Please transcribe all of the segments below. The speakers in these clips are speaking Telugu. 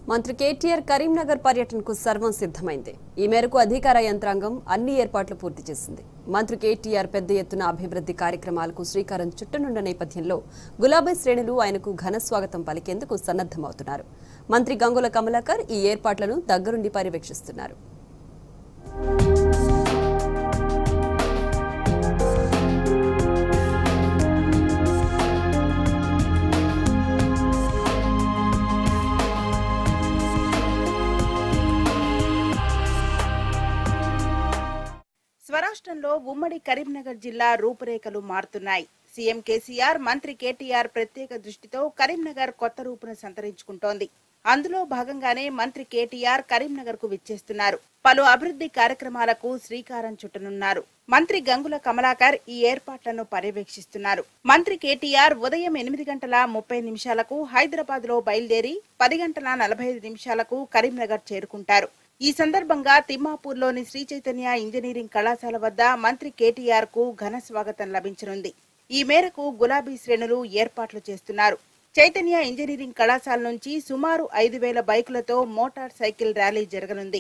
మంత్రి కేటీఆర్ కరీంనగర్ పర్యటనకు సర్వం సిద్ధమైంది ఈ మేరకు అధికార యంత్రాంగం అన్ని ఏర్పాట్లు పూర్తి చేసింది మంత్రి కేటీఆర్ పెద్ద ఎత్తున అభివృద్ధి కార్యక్రమాలకు శ్రీకారం చుట్టనున్న నేపథ్యంలో గులాబీ శ్రేణులు ఆయనకు ఘన స్వాగతం పలికేందుకు సన్నద్దమవుతున్నారు మంత్రి గంగుల కమలాకర్ ఈ ఏర్పాట్లను దగ్గరుండి పర్యవేక్షిస్తున్నారు స్వరాష్ట్రంలో ఉమ్మడి కరీంనగర్ జిల్లా రూపురేఖలు మారుతున్నాయి సీఎం కేసీఆర్ మంత్రి కేటీఆర్ ప్రత్యేక దృష్టితో కరీంనగర్ కొత్త రూపును సంతరించుకుంటోంది అందులో భాగంగానే మంత్రి కేటీఆర్ కరీంనగర్ కు విచ్చేస్తున్నారు పలు అభివృద్ధి కార్యక్రమాలకు శ్రీకారం చుట్టనున్నారు మంత్రి గంగుల కమలాకర్ ఈ ఏర్పాట్లను పర్యవేక్షిస్తున్నారు మంత్రి కేటీఆర్ ఉదయం ఎనిమిది గంటల ముప్పై నిమిషాలకు హైదరాబాద్ లో బయలుదేరి పది గంటల నలభై ఐదు నిమిషాలకు కరీంనగర్ చేరుకుంటారు ఈ సందర్భంగా తిమ్మాపూర్లోని శ్రీ చైతన్య ఇంజనీరింగ్ కళాశాల వద్ద మంత్రి కేటీఆర్ కు ఘన స్వాగతం లభించనుంది ఈ మేరకు గులాబీ శ్రేణులు ఏర్పాట్లు చేస్తున్నారు చైతన్య ఇంజనీరింగ్ కళాశాల నుంచి సుమారు ఐదు వేల బైకులతో మోటార్ సైకిల్ ర్యాలీ జరగనుంది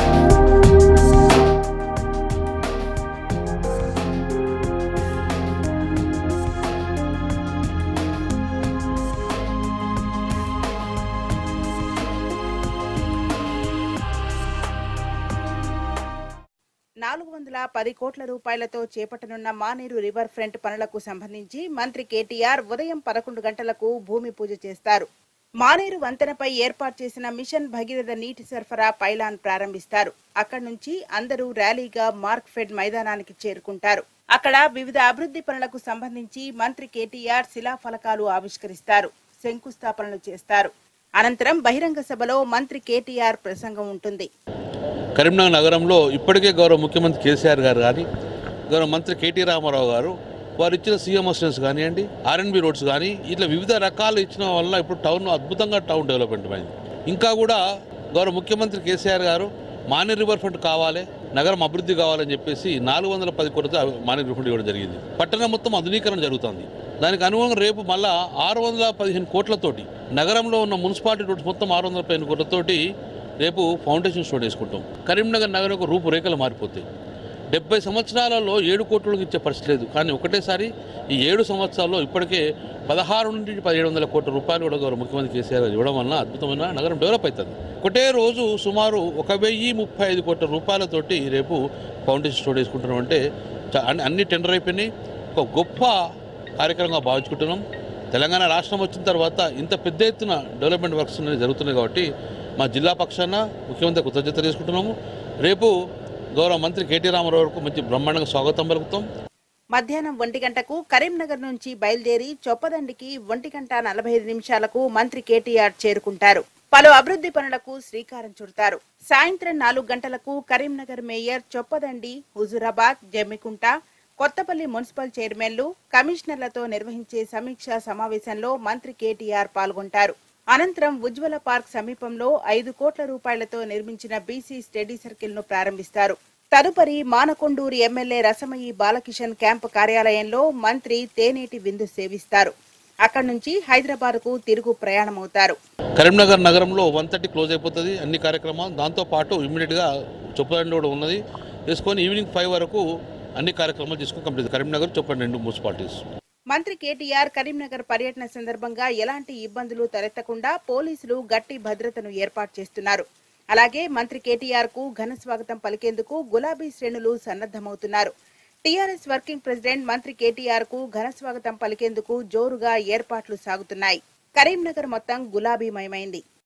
నాలుగు వందల పది కోట్ల రూపాయలతో చేపట్టనున్న మానేరు రివర్ ఫ్రంట్ పనులకు సంబంధించి మంత్రి కేటీఆర్ ఉదయం పదకొండు గంటలకు భూమి పూజ చేస్తారు మానేరు వంతెనపై ఏర్పాటు చేసిన మిషన్ భగీరథ నీటి సరఫరా పైలాన్ ప్రారంభిస్తారు అక్కడి నుంచి అందరూ ర్యాలీగా మార్క్ ఫెడ్ మైదానానికి చేరుకుంటారు అక్కడ వివిధ అభివృద్ధి పనులకు సంబంధించి మంత్రి కేటీఆర్ శిలాఫలకాలు ఆవిష్కరిస్తారు శంకుస్థాపనలు చేస్తారు అనంతరం బహిరంగ సభలో మంత్రి కేటీఆర్ ప్రసంగం ఉంటుంది కరీంనగర్ నగరంలో ఇప్పటికే గౌరవ ముఖ్యమంత్రి కేసీఆర్ గారు కానీ గౌరవ మంత్రి కేటీ రామారావు గారు వారు ఇచ్చిన సీఎం అసిస్టెన్స్ కానివ్వండి ఆర్ఎన్బి రోడ్స్ కానీ ఇట్లా వివిధ రకాలు ఇచ్చిన వల్ల ఇప్పుడు టౌన్ అద్భుతంగా టౌన్ డెవలప్మెంట్ అయింది ఇంకా కూడా గౌరవ ముఖ్యమంత్రి కేసీఆర్ గారు మానే రివర్ ఫ్రంట్ కావాలి నగరం అభివృద్ధి కావాలని చెప్పేసి నాలుగు వందల పది కోట్లతో మానే రివర్ ఫ్రంట్ ఇవ్వడం జరిగింది పట్టణం మొత్తం ఆధునీకరణ జరుగుతుంది దానికి అనుగుణంగా రేపు మళ్ళా ఆరు వందల పదిహేను కోట్లతోటి నగరంలో ఉన్న మున్సిపాలిటీ రోడ్స్ మొత్తం ఆరు వందల పదిహేను కోట్లతోటి రేపు ఫౌండేషన్ స్టోన్ వేసుకుంటాం కరీంనగర్ నగరం యొక్క రూపురేఖలు మారిపోతాయి డెబ్బై సంవత్సరాలలో ఏడు కోట్లకు ఇచ్చే పరిస్థితి లేదు కానీ ఒకటేసారి ఈ ఏడు సంవత్సరాల్లో ఇప్పటికే పదహారు నుండి పదిహేడు వందల కోట్ల రూపాయలు కూడా గౌరవ ముఖ్యమంత్రి కేసీఆర్ గారు ఇవ్వడం వలన అద్భుతమైన నగరం డెవలప్ అవుతుంది ఒకటే రోజు సుమారు ఒక వెయ్యి ముప్పై ఐదు కోట్ల రూపాయలతోటి రేపు ఫౌండేషన్ స్టోన్ వేసుకుంటున్నాం అంటే చా- అన్ని- అన్ని టెండర్ అయిపోయినాయి ఒక గొప్ప కార్యక్రమంగా భావించుకుంటున్నాం తెలంగాణ రాష్ట్రం వచ్చిన తర్వాత ఇంత పెద్ద ఎత్తున డెవలప్మెంట్ వర్క్స్ అనేవి జరుగుతున్నాయి కాబట్టి మా జిల్లా పక్షాన ముఖ్యమంత్రి కృతజ్ఞత చేసుకుంటున్నాము రేపు గౌరవ మంత్రి కేటీ రామారావు గారికి మంచి బ్రహ్మాండంగా స్వాగతం పలుకుతాం మధ్యాహ్నం ఒంటి గంటకు కరీంనగర్ నుంచి బయలుదేరి చొప్పదండికి ఒంటి గంట నలభై ఐదు నిమిషాలకు మంత్రి కేటీఆర్ చేరుకుంటారు పలు అభివృద్ధి పనులకు శ్రీకారం చుడతారు సాయంత్రం నాలుగు గంటలకు కరీంనగర్ మేయర్ చొప్పదండి హుజురాబాద్ జమ్మికుంట కొత్తపల్లి మున్సిపల్ చైర్మన్లు కమిషనర్లతో నిర్వహించే సమీక్షా సమావేశంలో మంత్రి కేటీఆర్ పాల్గొంటారు అనంతరం ఉజ్వల పార్క్ సమీపంలో ఐదు కోట్ల రూపాయలతో నిర్మించిన బీసీ స్టడీ సర్కిల్ ను ప్రారంభిస్తారు తదుపరి మానకొండూరు ఎమ్మెల్యే రసమయి బాలకిషన్ క్యాంపు కార్యాలయంలో మంత్రి తేనేటి విందు సేవిస్తారు అక్కడి నుంచి హైదరాబాద్ కు తిరుగు ప్రయాణమవుతారు కరీంనగర్ నగరంలో వన్ థర్టీ క్లోజ్ అయిపోతుంది అన్ని కార్యక్రమాలు దాంతోపాటు ఇమ్మీడియట్గా చొప్పదండి కూడా ఉన్నది చేసుకొని ఈవినింగ్ ఫైవ్ వరకు అన్ని కార్యక్రమాలు చేసుకొని కంప్లీట్ కరీంనగర్ చొప్పండి రెండు మున్సిపాలిటీస్ మంత్రి కేటీఆర్ కరీంనగర్ పర్యటన సందర్భంగా ఎలాంటి ఇబ్బందులు తలెత్తకుండా పోలీసులు గట్టి భద్రతను ఏర్పాటు చేస్తున్నారు అలాగే మంత్రి కేటీఆర్ కు ఘన స్వాగతం పలికేందుకు గులాబీ శ్రేణులు సన్నద్దమవుతున్నారు టీఆర్ఎస్ వర్కింగ్ ప్రెసిడెంట్ మంత్రి కేటీఆర్ కు ఘన స్వాగతం పలికేందుకు జోరుగా ఏర్పాట్లు సాగుతున్నాయి కరీంనగర్ మొత్తం గులాబీమయమైంది